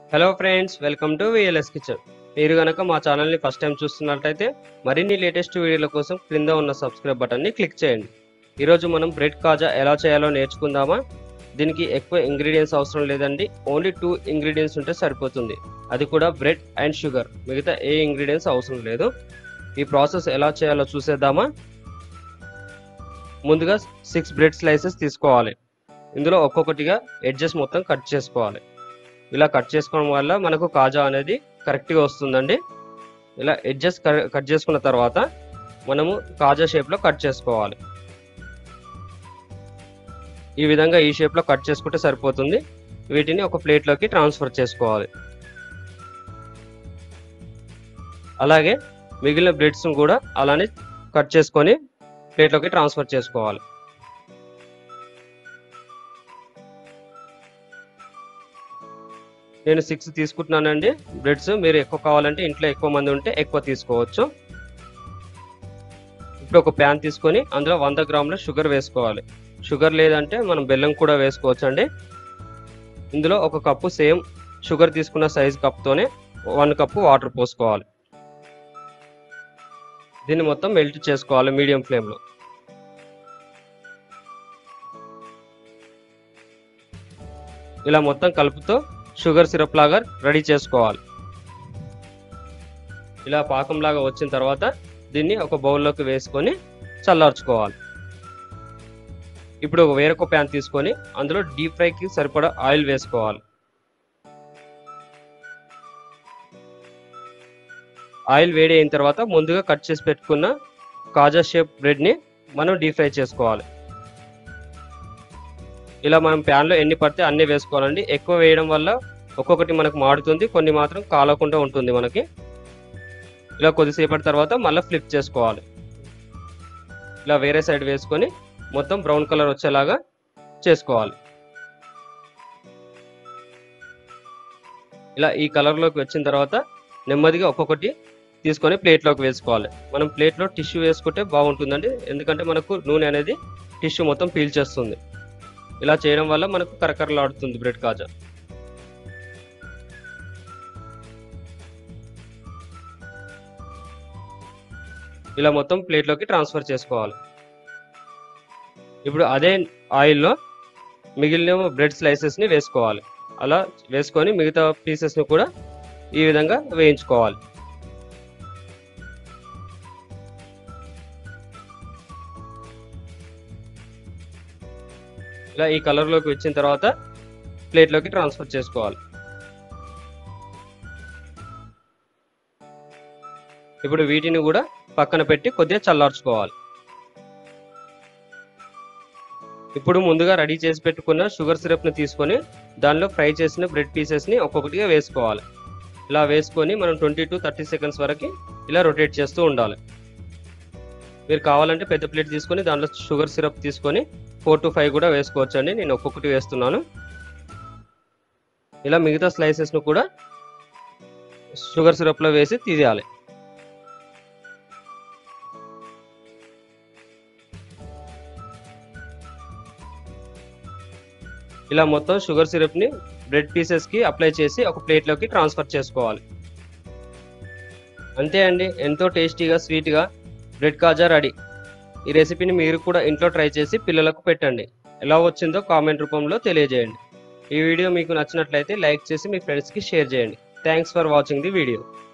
hello friends welcome to VLS kitchen మీరు గనక మా ఛానల్ని ఫస్ట్ టైం చూస్తున్నట్లయితే మరిన్ని లేటెస్ట్ వీడియోల కోసం క్రింద ఉన్న సబ్స్క్రైబ్ బటన్ని క్లిక్ చేయండి ఈరోజు మనం బ్రెడ్ కాజా ఎలా చేయాలో నేర్చుకుందామా దీనికి ఎక్కువ ఇంగ్రీడియంట్స్ అవసరం లేదండి ఓన్లీ టూ ఇంగ్రీడియంట్స్ ఉంటే సరిపోతుంది అది కూడా బ్రెడ్ అండ్ షుగర్ మిగతా ఏ ఇంగ్రీడియంట్స్ అవసరం లేదు ఈ ప్రాసెస్ ఎలా చేయాలో చూసేద్దామా ముందుగా సిక్స్ బ్రెడ్ స్లైసెస్ తీసుకోవాలి ఇందులో ఒక్కొక్కటిగా ఎడ్జెస్ మొత్తం కట్ చేసుకోవాలి ఇలా కట్ చేసుకోవడం వల్ల మనకు కాజా అనేది కరెక్ట్గా వస్తుందండి ఇలా ఎడ్జెస్ కట్ చేసుకున్న తర్వాత మనము కాజా షేప్లో కట్ చేసుకోవాలి ఈ విధంగా ఈ షేప్లో కట్ చేసుకుంటే సరిపోతుంది వీటిని ఒక ప్లేట్లోకి ట్రాన్స్ఫర్ చేసుకోవాలి అలాగే మిగిలిన బ్రెడ్స్ కూడా అలానే కట్ చేసుకొని ప్లేట్లోకి ట్రాన్స్ఫర్ చేసుకోవాలి నేను సిక్స్ తీసుకుంటున్నానండి బ్రెడ్స్ మీరు ఎక్కువ కావాలంటే ఇంట్లో ఎక్కువ మంది ఉంటే ఎక్కువ తీసుకోవచ్చు ఇప్పుడు ఒక ప్యాన్ తీసుకొని అందులో వంద గ్రాముల షుగర్ వేసుకోవాలి షుగర్ లేదంటే మనం బెల్లం కూడా వేసుకోవచ్చు అండి ఇందులో ఒక కప్పు సేమ్ షుగర్ తీసుకున్న సైజ్ కప్తోనే వన్ కప్పు వాటర్ పోసుకోవాలి దీన్ని మొత్తం మెల్ట్ చేసుకోవాలి మీడియం ఫ్లేమ్లో ఇలా మొత్తం కలుపుతూ షుగర్ సిరప్ లాగా రెడీ చేసుకోవాలి ఇలా పాకం లాగా వచ్చిన తర్వాత దీన్ని ఒక బౌల్లోకి వేసుకొని చల్లార్చుకోవాలి ఇప్పుడు ఒక వేరొక ప్యాన్ తీసుకొని అందులో డీప్ ఫ్రైకి సరిపడా ఆయిల్ వేసుకోవాలి ఆయిల్ వేడి అయిన తర్వాత ముందుగా కట్ చేసి పెట్టుకున్న కాజా షేప్ బ్రెడ్ని మనం డీప్ ఫ్రై చేసుకోవాలి ఇలా మనం ప్యాన్లో ఎన్ని పడితే అన్ని వేసుకోవాలండి ఎక్కువ వేయడం వల్ల ఒక్కొక్కటి మనకు మాడుతుంది కొన్ని మాత్రం కాలకుండా ఉంటుంది మనకి ఇలా కొద్దిసేపటి తర్వాత మళ్ళీ ఫ్లిప్ చేసుకోవాలి ఇలా వేరే సైడ్ వేసుకొని మొత్తం బ్రౌన్ కలర్ వచ్చేలాగా చేసుకోవాలి ఇలా ఈ కలర్లోకి వచ్చిన తర్వాత నెమ్మదిగా ఒక్కొక్కటి తీసుకొని ప్లేట్లోకి వేసుకోవాలి మనం ప్లేట్లో టిష్యూ వేసుకుంటే బాగుంటుందండి ఎందుకంటే మనకు నూనె అనేది టిష్యూ మొత్తం పీల్చేస్తుంది ఇలా చేయడం వల్ల మనకు కరకరలాడుతుంది బ్రెడ్ కాజా ఇలా మొత్తం ప్లేట్లోకి ట్రాన్స్ఫర్ చేసుకోవాలి ఇప్పుడు అదే ఆయిల్లో మిగిలిన బ్రెడ్ స్లైసెస్ని వేసుకోవాలి అలా వేసుకొని మిగతా పీసెస్ని కూడా ఈ విధంగా వేయించుకోవాలి ఇలా ఈ కలర్లోకి వచ్చిన తర్వాత ప్లేట్లోకి ట్రాన్స్ఫర్ చేసుకోవాలి ఇప్పుడు వీటిని కూడా పక్కన పెట్టి కొద్దిగా చల్లార్చుకోవాలి ఇప్పుడు ముందుగా రెడీ చేసి పెట్టుకున్న షుగర్ సిరప్ని తీసుకొని దానిలో ఫ్రై చేసిన బ్రెడ్ పీసెస్ని ఒక్కొక్కటిగా వేసుకోవాలి ఇలా వేసుకొని మనం ట్వంటీ టు థర్టీ సెకండ్స్ వరకు ఇలా రొటేట్ చేస్తూ ఉండాలి మీరు కావాలంటే పెద్ద ప్లేట్ తీసుకొని దాంట్లో షుగర్ సిరప్ తీసుకొని ఫోర్ టు ఫైవ్ కూడా వేసుకోవచ్చు అండి నేను ఒక్కొక్కటి వేస్తున్నాను ఇలా మిగతా స్లైసెస్ను కూడా షుగర్ సిరప్లో వేసి తీయాలి ఇలా మొత్తం షుగర్ సిరప్ని బ్రెడ్ పీసెస్కి అప్లై చేసి ఒక ప్లేట్లోకి ట్రాన్స్ఫర్ చేసుకోవాలి అంతే అండి ఎంతో టేస్టీగా స్వీట్గా బ్రెడ్ కాజా రెడీ ఈ రెసిపీని మీరు కూడా ఇంట్లో ట్రై చేసి పిల్లలకు పెట్టండి ఎలా వచ్చిందో కామెంట్ రూపంలో తెలియజేయండి ఈ వీడియో మీకు నచ్చినట్లయితే లైక్ చేసి మీ ఫ్రెండ్స్కి షేర్ చేయండి thanks for watching the video